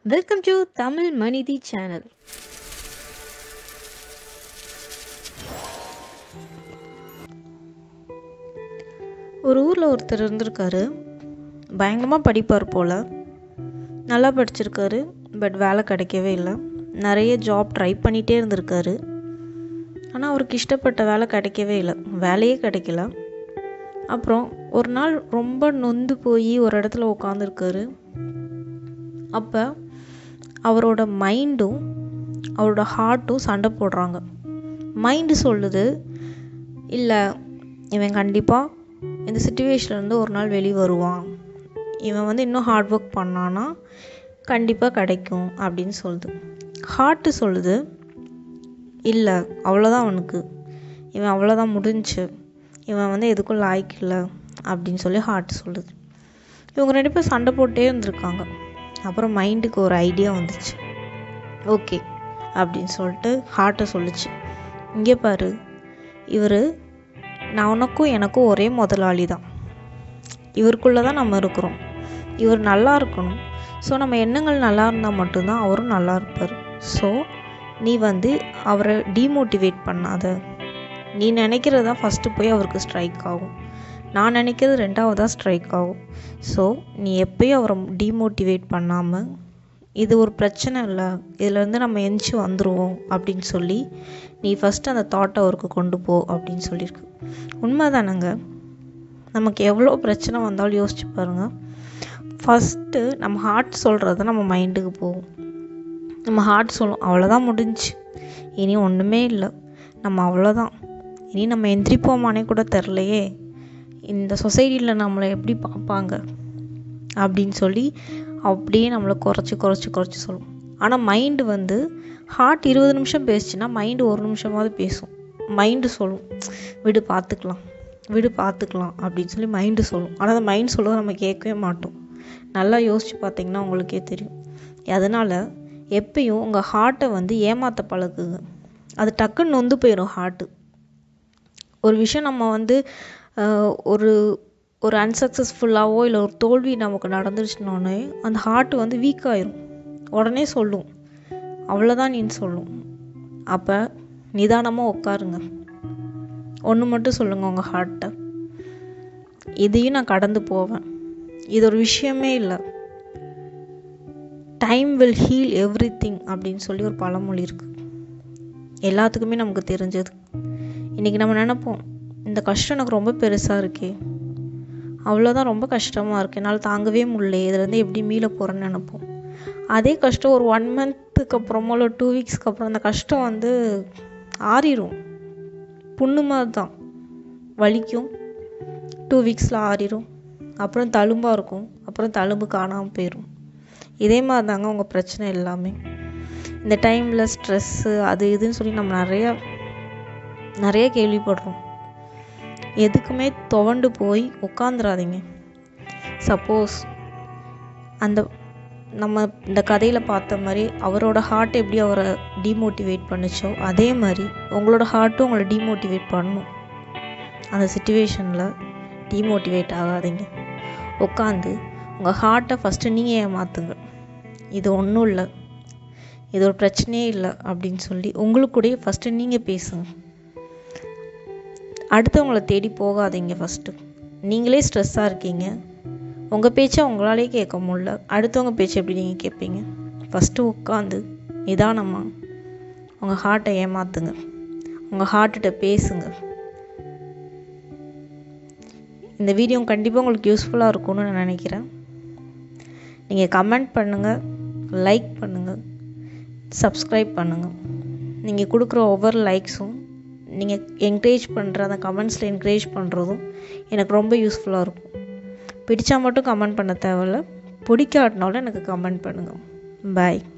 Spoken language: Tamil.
welcome to Tamil Manithi channel ஒரு ஊரில் ஒருத்தர் இருந்திருக்காரு பயங்கரமாக படிப்பார் போல் நல்லா படிச்சிருக்காரு பட் வேலை கிடைக்கவே இல்லை நிறைய ஜாப் ட்ரை பண்ணிகிட்டே இருந்திருக்காரு ஆனால் அவருக்கு இஷ்டப்பட்ட வேலை கிடைக்கவே இல்லை வேலையே கிடைக்கல அப்புறம் ஒரு நாள் ரொம்ப நொந்து போய் ஒரு இடத்துல உட்காந்துருக்காரு அப்போ அவரோட மைண்டும் அவரோட ஹார்ட்டும் சண்டை போடுறாங்க மைண்டு சொல்லுது இல்லை இவன் கண்டிப்பாக இந்த சுச்சுவேஷன்லேருந்து ஒரு நாள் வெளியே வருவான் இவன் வந்து இன்னும் ஹார்ட் ஒர்க் பண்ணான்னா கண்டிப்பாக கிடைக்கும் அப்படின்னு சொல்லுது ஹார்ட்டு சொல்லுது இல்லை அவ்வளோதான் அவனுக்கு இவன் அவ்வளோதான் முடிஞ்சு இவன் வந்து எதுக்கும் லாய்க்கு இல்லை அப்படின்னு சொல்லி ஹார்ட் சொல்லுது இவங்க ரெண்டு பேரும் சண்டை போட்டே இருந்திருக்காங்க அப்புறம் மைண்டுக்கு ஒரு ஐடியா வந்துச்சு ஓகே அப்படின்னு சொல்லிட்டு ஹார்ட்டை சொல்லுச்சு இங்கே பாரு இவர் நான் உனக்கும் எனக்கும் ஒரே முதலாளி தான் இவருக்குள்ளே தான் நம்ம இருக்கிறோம் இவர் நல்லா இருக்கணும் ஸோ நம்ம எண்ணங்கள் நல்லா இருந்தால் மட்டும்தான் அவரும் நல்லா இருப்பார் ஸோ நீ வந்து அவரை டீமோட்டிவேட் பண்ணாத நீ நினைக்கிறது தான் ஃபஸ்ட்டு போய் அவருக்கு ஸ்ட்ரைக் ஆகும் நான் நினைக்கிறது ரெண்டாவதாக ஸ்ட்ரைக் ஆகும் ஸோ நீ எப்பயும் அவரை டீமோட்டிவேட் பண்ணாமல் இது ஒரு பிரச்சனை இல்லை இதுலேருந்து நம்ம எந்திச்சு வந்துடுவோம் அப்படின்னு சொல்லி நீ ஃபஸ்ட்டு அந்த தாட்டை அவருக்கு கொண்டு போ அப்படின்னு சொல்லியிருக்கு உண்மை தானேங்க நமக்கு எவ்வளோ பிரச்சனை வந்தாலும் யோசிச்சு பாருங்கள் ஃபஸ்ட்டு நம்ம ஹார்ட் சொல்கிறது நம்ம மைண்டுக்கு போகும் நம்ம ஹார்ட் சொல்லும் அவ்வளோதான் முடிஞ்சு இனி ஒன்றுமே இல்லை நம்ம அவ்வளோதான் இனி நம்ம எந்திரிப்போமானே கூட தெரிலையே இந்த சொசைட்டியில் நம்மளை எப்படி பார்ப்பாங்க அப்படின்னு சொல்லி அப்படியே நம்மளை குறைச்சி குறைச்சி குறைச்சி சொல்லும் ஆனால் மைண்டு வந்து ஹார்ட் இருபது நிமிஷம் பேசுச்சுன்னா மைண்டு ஒரு நிமிஷமாவது பேசும் மைண்டு சொல்லும் விடு பார்த்துக்கலாம் விடு பார்த்துக்கலாம் அப்படின்னு சொல்லி மைண்டு சொல்லும் ஆனால் அந்த மைண்ட் சொல்லுவதை நம்ம கேட்கவே மாட்டோம் நல்லா யோசித்து பார்த்தீங்கன்னா உங்களுக்கே தெரியும் அதனால் எப்பயும் உங்கள் ஹார்ட்டை வந்து ஏமாற்ற பழகுங்க அது டக்குன்னு நொந்து போயிடும் ஹார்ட்டு ஒரு விஷயம் நம்ம வந்து ஒரு ஒரு அன்சக்ஸஸ்ஃபுல்லாவோ இல்லை ஒரு தோல்வி நமக்கு நடந்துருச்சுனோடனே அந்த ஹார்ட்டு வந்து வீக் ஆயிரும் உடனே சொல்லும் அவ்வளோதான் நீன்னு சொல்லும் அப்போ நிதானமாக உட்காருங்க ஒன்று மட்டும் சொல்லுங்கள் உங்கள் ஹார்ட்டை இதையும் நான் கடந்து போவேன் இது ஒரு விஷயமே இல்லை time will heal everything அப்படின்னு சொல்லி ஒரு பழமொழி இருக்குது எல்லாத்துக்குமே நமக்கு தெரிஞ்சது இன்றைக்கி நம்ம நினப்போம் இந்த கஷ்டம் எனக்கு ரொம்ப பெருசாக இருக்கே அவ்வளோதான் ரொம்ப கஷ்டமாக இருக்குது என்னால் தாங்கவே முடியல இதுலேருந்து எப்படி மீள போகிறேன்னு நினப்போம் அதே கஷ்டம் ஒரு ஒன் மந்த்துக்கு அப்புறமோ இல்லை டூ வீக்ஸ்க்கு அப்புறம் அந்த கஷ்டம் வந்து ஆறிடும் புண்ணு மாதிரி தான் வலிக்கும் டூ வீக்ஸில் ஆறிடும் அப்புறம் தழும்பாக இருக்கும் அப்புறம் தழும்பு காணாமல் போயிடும் இதே மாதிரி தாங்க உங்கள் பிரச்சனை எல்லாமே இந்த டைமில் ஸ்ட்ரெஸ்ஸு அது இதுன்னு சொல்லி நம்ம நிறையா நிறைய கேள்விப்படுறோம் எதுக்குமே துவண்டு போய் உட்காந்துடாதீங்க சப்போஸ் அந்த நம்ம இந்த கதையில் பார்த்த மாதிரி அவரோட ஹார்ட் எப்படி அவரை டிமோட்டிவேட் பண்ணுச்சோ அதே மாதிரி உங்களோட ஹார்ட்டும் உங்களை டிமோட்டிவேட் பண்ணும் அந்த சுச்சுவேஷனில் டிமோட்டிவேட் ஆகாதீங்க உட்காந்து உங்கள் ஹார்ட்டை ஃபஸ்ட்டு நீங்கள் ஏமாற்றுங்க இது ஒன்றும் இல்லை இது ஒரு பிரச்சனையே இல்லை அப்படின்னு சொல்லி உங்களுக்கூடயே ஃபஸ்ட்டு நீங்கள் பேசுங்க அடுத்தவங்கள தேடி போகாதீங்க ஃபஸ்ட்டு நீங்களே ஸ்ட்ரெஸ்ஸாக இருக்கீங்க உங்கள் பேச்சை உங்களாலே கேட்க முடில அடுத்தவங்க பேச்சு எப்படி நீங்கள் கேட்பீங்க ஃபஸ்ட்டு உட்காந்து நிதானமாக உங்கள் ஹார்ட்டை ஏமாற்றுங்க உங்கள் ஹார்ட்டிட்ட பேசுங்க இந்த வீடியோ கண்டிப்பாக உங்களுக்கு யூஸ்ஃபுல்லாக இருக்கும்னு நான் நினைக்கிறேன் நீங்கள் கமெண்ட் பண்ணுங்கள் லைக் பண்ணுங்கள் சப்ஸ்கிரைப் பண்ணுங்கள் நீங்கள் கொடுக்குற ஒவ்வொரு லைக்ஸும் நீங்கள் என்கரேஜ் பண்ணுற அந்த கமெண்ட்ஸில் என்கரேஜ் பண்ணுறதும் எனக்கு ரொம்ப யூஸ்ஃபுல்லாக இருக்கும் பிடிச்சா மட்டும் கமெண்ட் பண்ண தேவையில்ல பிடிக்காட்டினாலும் எனக்கு கமெண்ட் பண்ணுங்கள் பாய்